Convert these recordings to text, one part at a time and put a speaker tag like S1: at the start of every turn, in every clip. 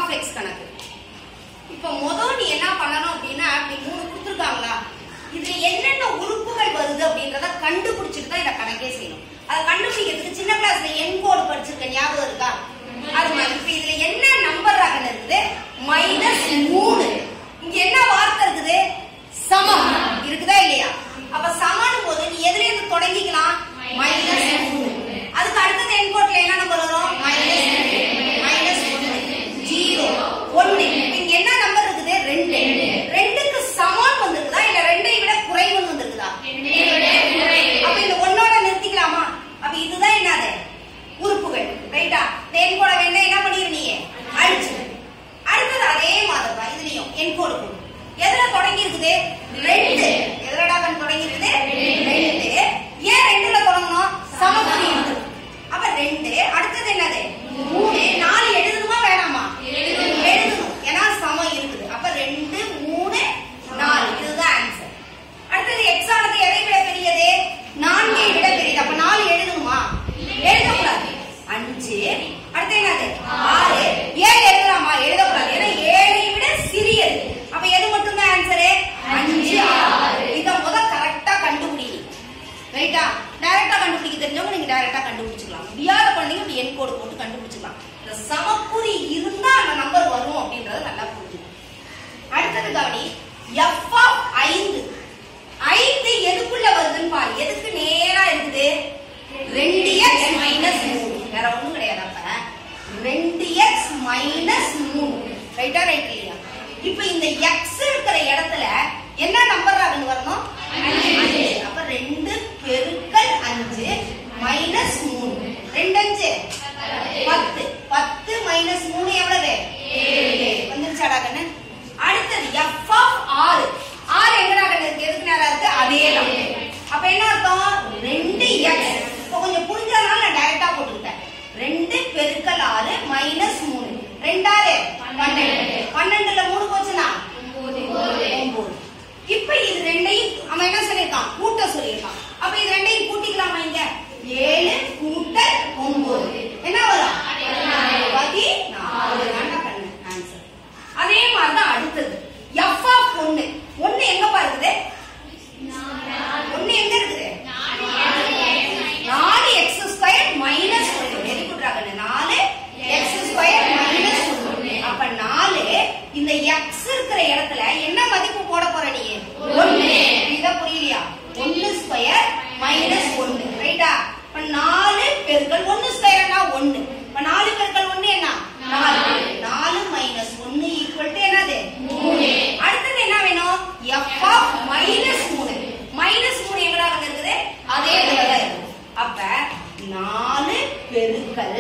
S1: Of X கணக்கு இப்ப முதல் நீ என்ன பண்ணணும் அப்படின்னா இப்படி மூணு கொடுத்துருக்காங்களா இதுல என்னென்ன உறுப்புகள் வருது அப்படின்றத கண்டுபிடிச்சிட்டு தான் இதை கணக்கே செய்யணும் அதை கண்டுபிடிக்கிறதுக்கு சின்ன கிளாஸ்ல என் கோடு படிச்சிருக்க ஞாபகம் இருக்கா அது மாதிரி இப்ப இதுல என்ன நம்பர் ரகன் இருக்குது மைனஸ் மூணு இங்க என்ன வார்த்தை இருக்குது சமம் இருக்குதா இல்லையா அப்ப சமம் போது நீ எதுல இருந்து தொடங்கிக்கலாம் மைனஸ் மூணு அதுக்கு அடுத்தது என் கோட்ல என்ன நம்பர் வரும் மைனஸ் மைனஸ் ஒன்று ஜீரோ ஒன்னு இங்க என்ன நம்பர் இருக்குது ரெண்டு ரெண்டுக்கு சமம் வந்திருக்குதா இல்ல ரெண்டை விட குறைவுன்னு வந்திருக்குதா அப்ப இந்த ஒன்னோட நிறுத்திக்கலாமா அப்ப இதுதான் என்னது உறுப்புகள் ரைட்டா தேன் கூட வேணா என்ன பண்ணிரு நீ அழிச்சு அடுத்தது அதே மாதிரி தான் இதுலயும் என் கோடு போடு எதுல தொடங்கி இருக்குது ரெண்டு எதுலடா கண் தொடங்கி இருக்குது ரெண்டு ஏன் ரெண்டுல தொடங்கணும் சமக்குறி இருக்குது அப்ப ரெண்டு அடுத்தது என்னது மூணு நாலு எழுதணுமா வேணாமா எழுதணும் ஏன்னா சமம் இருக்குது அப்ப ரெண்டு மூணு நாலு இதுதான் ஆன்சர் அடுத்தது எக்ஸ் ஆனது எதை விட பெரியது நான்கை விட பெரியது அப்ப நாலு எழுதணுமா எழுதக்கூடாது அஞ்சு அடுத்து என்னது ஆறு ஏழு எழுதலாமா எழுதக்கூடாது ஏன்னா ஏழை விட சிறியது அப்ப எது மட்டும்தான் ஆன்சரு அஞ்சு ஆறு இத முத கரெக்டா கண்டுபிடி ரைட்டா டைரக்டா கண்டுபிடிக்க தெரிஞ்சவங்க நீங்க டைரக்டா கண்டுபிடிச்சுக்கலாம் முடியாத குழந்தைங்க இப்படி என் கோடு போட்டு கண்டுபிடிச்சுக்கலாம் இந்த சமக்குறி இருந்தா அந்த நம்பர் வரும் அப்படின்றத நல்லா புரிஞ்சுக்கணும் அடுத்தது கவனி எஃப் ஆஃப் ஐந்து ஐந்து எதுக்குள்ள வருதுன்னு பாரு எதுக்கு நேரா இருக்குது ரெண்டு எக்ஸ் மைனஸ் மூணு வேற ஒண்ணும் கிடையாது அப்ப ரெண்டு எக்ஸ் மைனஸ் மூணு ரைட்டா ரைட் இல்லையா இப்ப இந்த எக்ஸ் இருக்கிற இடத்துல என்ன நம்பர் ஆகுன்னு வரணும் அஞ்சு. அப்ப ரெண்டு பெருக்கல் அஞ்சு மைனஸ் மூணு ரெண்டு அஞ்சு பத்து பத்து மைனஸ் மூணு எவ்வளவு ஏழு. வந்துருச்சாடா கண்ணு அடுத்தது எஃப் ஆஃப் ஆறு ஆறு எங்கடா கண்ணு இருக்கு எதுக்கு நேரம் இருக்கு அதே தான் அப்ப என்ன அர்த்தம் ரெண்டு எக்ஸ் இப்போ கொஞ்சம் புரிஞ்சதுனால நான் டைரக்டா போட்டுக்கிட்டேன் ரெண்டு பெருக்கல் ஆறு மைனஸ் மூணு ரெண்டாறு பன்னெண்டு பன்னெண்டுல மூணு போச்சுன்னா ஒன்பது இப்ப இது ரெண்டையும் அவன் என்ன சொல்லியிருக்கான் கூட்ட சொல்லியிருக்கான் அப்ப இது ரெண்டையும் கூட்டிக்கலாமா இங்க ஏழு கூட்டல் ஒன்பது என்ன வரும் பதினாலு தாண்டா கண்ணு ஆன்சர் அதே மாதிரிதான் அடுத்தது எஃப் ஆஃப் ஒண்ணு ஒண்ணு எங்கப்பா இருக்குது ஒண்ணு எங்க இருக்குது நாலு எக்ஸ் ஸ்கொயர் மைனஸ் ஒன்று வெரி குட் ராகண்ணு நாலு எக்ஸ் ஸ்கொயர் மைனஸ் ஒன்று அப்ப நாலு இந்த எக்ஸ் இருக்கிற இடத்துல என்ன மதிப்பு போட போற நீ ஒண்ணு இத புரியலையா ஒன்னு ஸ்கொயர் மைனஸ் ஒன்னு ரைட்டா இப்ப நாலு பெருக்கல் ஒன்னு ஸ்கொயர்னா ஒன்னு இப்ப நாலு பெருக்கல் ஒன்னு என்ன நாலு நாலு மைனஸ் ஒன்னு ஈக்குவல் டு என்னது மூணு அடுத்தது என்ன வேணும் எஃப் ஆஃப் மைனஸ் மூணு மைனஸ் மூணு எங்கடா வந்து இருக்குது அதே இடத்துல தான் இருக்கு அப்ப நாலு பெருக்கல்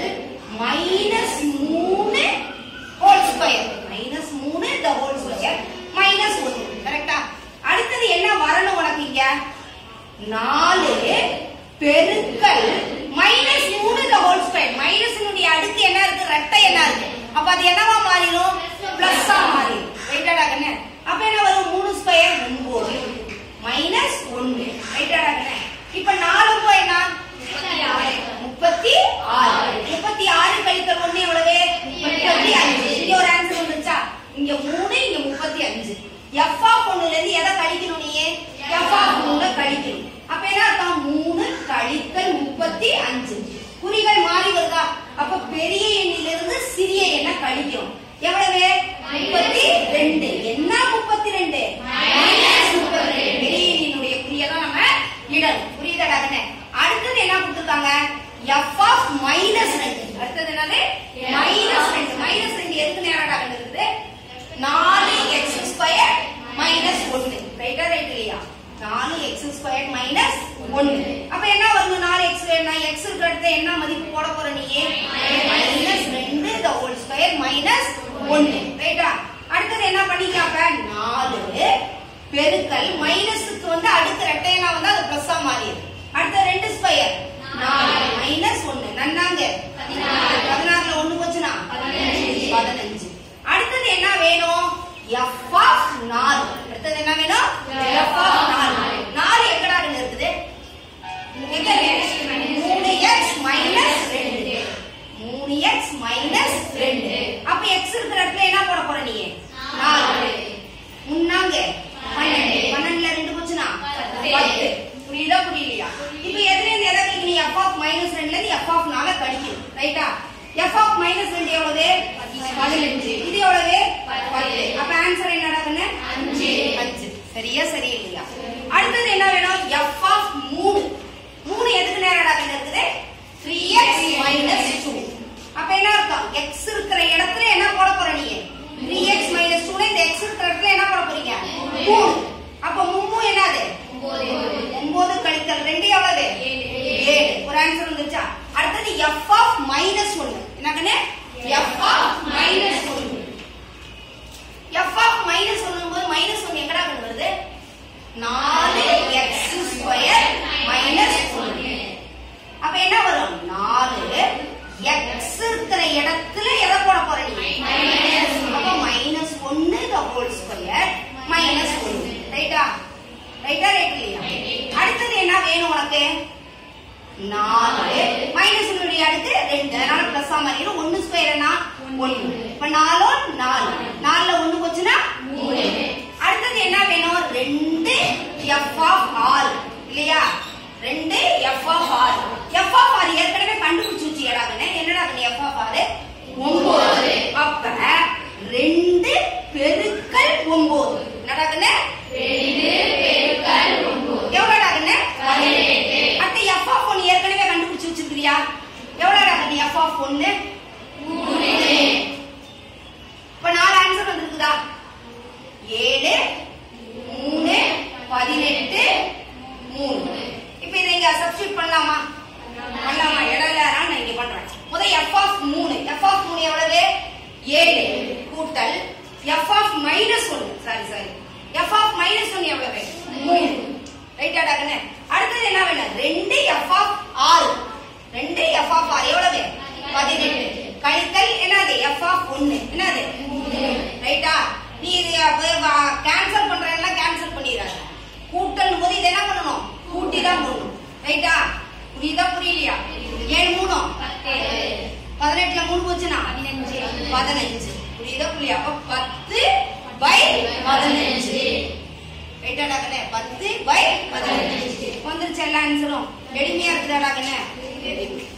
S1: மைனஸ் மூணு ஹோல் ஸ்கொயர் மைனஸ் மூணு த ஹோல் ஸ்கொயர் மைனஸ் ஒன்று கரெக்டா அடுத்தது என்ன வரணும் உனக்கு இங்க நாலு பெருக்கல் மைனஸ் மூணு த ஹோல் ஸ்கொயர் மைனஸ் அடுக்கு என்ன இருக்கு ரெட்டை என்ன இருக்கு அப்ப அது என்னவா மாறிடும் பிளஸ்ஸா மாறிடும் ரைட்டாடா கண்ணு அப்ப என்ன வரும் மூணு ஸ்கொயர் ஒன்பது மைனஸ் ஒன்னு ரைட்டாடா கண்ணு இப்ப நாலு போய் என்ன முப்பத்தி ஆறு முப்பத்தி ஆறு கழித்தல் ஒண்ணு எவ்வளவு முப்பத்தி அஞ்சு இங்க ஒரு ஆன்சர் வந்துச்சா இங்க மூணு இங்க முப்பத்தி அஞ்சு எஃப் ஆஃப் ஒண்ணுல இருந்து எதை கழிக்கணும் நீ எஃப் ஆஃப் மூணு கழிக்கணும் அப்ப என்ன அர்த்தம் மூணு கழித்தல் முப்பத்தி அஞ்சு குறிகள் மாறி வருதா அப்ப பெரிய எண்ணிலிருந்து சிறிய எண்ணை கழிக்கிறோம் எவ்வளவு முப்பத்தி ரெண்டு என்ன முப்பத்தி ரெண்டு முப்பத்தி ரெண்டு பெரிய எண்ணினுடைய குறியை தான் நம்ம இடணும் புரியுதாடா கண்ணே அடுத்தது என்ன கொடுத்துருக்காங்க எஃப் ஆஃப் மைனஸ் ரெண்டு அடுத்தது என்னது மைனஸ் ரெண்டு மைனஸ் ரெண்டு எதுக்கு நேரடா கண்ணு இருக்குது நாலு எக்ஸ் ஸ்கொயர் மைனஸ் ஒன்னு ரைட்டா ரைட் இல்லையா நாலு எக்ஸ் ஸ்கொயர் மைனஸ் ஒன்னு அப்ப என்ன வரணும் நாலு எக்ஸ் வேணா எக்ஸ் இருக்கிறது என்ன மதிப்பு போட போற நீ மைனஸ் ரெண்டு த ஹோல் ஸ்கொயர் மைனஸ் ஒன்னு ரைட்டா அடுத்தது என்ன பண்ணிக்காப்ப நாலு பெருக்கல் மைனஸுக்கு வந்து அடுத்த ரெட்டையனா வந்து அது பிளஸ்ஸா மாறிடுது அடுத்த ரெண்டு ஸ்கொயர் நாலு மைனஸ் ஒன்னு நன்னாங்க பதினாறுல ஒண்ணு போச்சுன்னா பதினஞ்சு அடுத்தது என்ன வேணும் எஃப் ஆஃப் நாலு அடுத்தது என்ன வேணும் எஃப் ஆஃப் நாலு நாலு எங்கடா இருக்குது எங்க இருக்கு? மூணு எக்ஸ் மைனஸ் ரெண்டு மூணு எக்ஸ் மைனஸ் ரெண்டு அப்ப எக்ஸ் எக்ஸ் இருக்கிற இடத்துல என்ன போட போற நீ நாலு முன்னாங்க பன்னெண்டு பன்னெண்டுல ரெண்டு போச்சுனா பத்து புரியுதா புரியலையா இப்போ எதுல இருந்து எதை கழிக்கணும் நீ எஃப் ஆஃப் மைனஸ் ரெண்டுல இருந்து எஃப் ஆஃப் நால கழிக்கணும் ரைட்டா எஃப் ஆஃப் மைனஸ் ரெண்டு எவ்வளவு பதினஞ்சு இது எவ்வளவு பத்து அப்ப ஆன்சர் என்னடா கண்ணு அஞ்சு அஞ்சு சரியா சரி இல்லையா அடுத்தது என்ன வேணும் எஃப் ஆஃப் மூணு மூணு எதுக்கு நேரடா கண்ணு இருக்குது த்ரீ எக்ஸ் மைனஸ் டூ அப்ப என்ன அர்த்தம் எக்ஸ் இருக்கிற இடத்துல என்ன போட போற நீ த்ரீ எக்ஸ் மைனஸ் டூ இந்த எக்ஸ் இருக்கிற இடத்துல என்ன போட போறீங்க மூணு அப்ப மும்மூ என்னது ஒன்பது கழித்தல் ரெண்டு எவ்வளவு ஏழு ஒரு ஆன்சர் வந்துச்சா அடுத்தது எஃப் ஆஃப் மைனஸ் ஒன்னு என்னங்கன்னு எஃப் ஆஃப் மைனஸ் ஒன்னு எஃப் ஆஃப் மைனஸ் ஒன்னு போது மைனஸ் ஒன்னு எங்கடா கொண்டு வருது நாலு எக்ஸ் ஸ்கொயர் மைனஸ் ஒன்னு அப்ப என்ன வரும் நாலு எக்ஸ் இருக்கிற இடத்துல எதை போட போற நீ அப்ப மைனஸ் ஒன்னு த ஹோல் ஸ்கொயர் மைனஸ் ஒன்னு ரைட்டா ரைட்டா ரைட் இல்லையா அடுத்தது என்ன வேணும் உனக்கு நாலு மைனஸ் ஒன்னுடைய அடுத்து ரெண்டு அதனால பிளஸ் ஆ மாறிடும் ஒன்னு ஸ்கொயர் என்ன ஒன்னு இப்ப நாலோ நாலு நாலுல ஒண்ணு போச்சுன்னா மூணு அடுத்தது என்ன வேணும் ரெண்டு எஃப் ஆஃப் ஆர் இல்லையா ரெண்டு f of r f of r ஏற்கனவே கண்டுபிடிச்சு வச்சியடாங்கன்னு என்னடா எஃப் ஆஃப் ஆர் ஒன்பது அப்ப ரெண்டு பெருக்கல் ஒன்பது என்னடாங்கன்னு எவ்வளோடாங்கன்னு அடுத்து எஃப் ஆஃப் ஒன்னு ஏற்கனவே கண்டுபிடிச்சு வச்சிருக்கிறியா எவ்வளோடாங்கன்னு எஃப் ஆஃப் ஒன்னு இப்ப நாலு ஆன்சர் வந்திருக்குதா ஏழு மூணு பதினெட்டு மூணு இப்ப இதை இங்க சப்ஸ்டியூட் பண்ணலாமா பண்ணலாமா இடம் இல்ல அதனால நான் இங்க பண்றேன் முதல் எஃப் ஆஃப் மூணு எஃப் ஆஃப் மூணு எவ்வளவு ஏழு கூட்டல் எஃப் ஆஃப் மைனஸ் ஒன்னு sorry sorry f of minus ஒன்னு எவ்வளவு மூணு ரைட்டா டாக்கனே அடுத்தது என்ன வேணும் ரெண்டு எஃப் ஆஃப் ஆறு ரெண்டு எஃப் ஆஃப் ஆறு எவ்வளவு பதினெட்டு கழித்தல் என்னது எஃப் ஆஃப் ஒன்னு என்னது ரைட்டா நீ இது கேன்சல் பண்றதெல்லாம் கேன்சல் பண்ணிடுறாங்க கூட்டல் போது இதை என்ன பண்ணணும் கூட்டி தான் போடணும் ரைட்டா புரியுதா புரியலையா ஏழு மூணு பதினெட்டுல மூணு போச்சுன்னா பதினஞ்சு புரியுதா புரியுதா அப்ப பத்து பை பதினஞ்சு ரைட்டா டாக்கனே பத்து பை பதினஞ்சு வந்துருச்சு எல்லா ஆன்சரும் எளிமையா இருக்குதா டாக்கனே வெரி குட்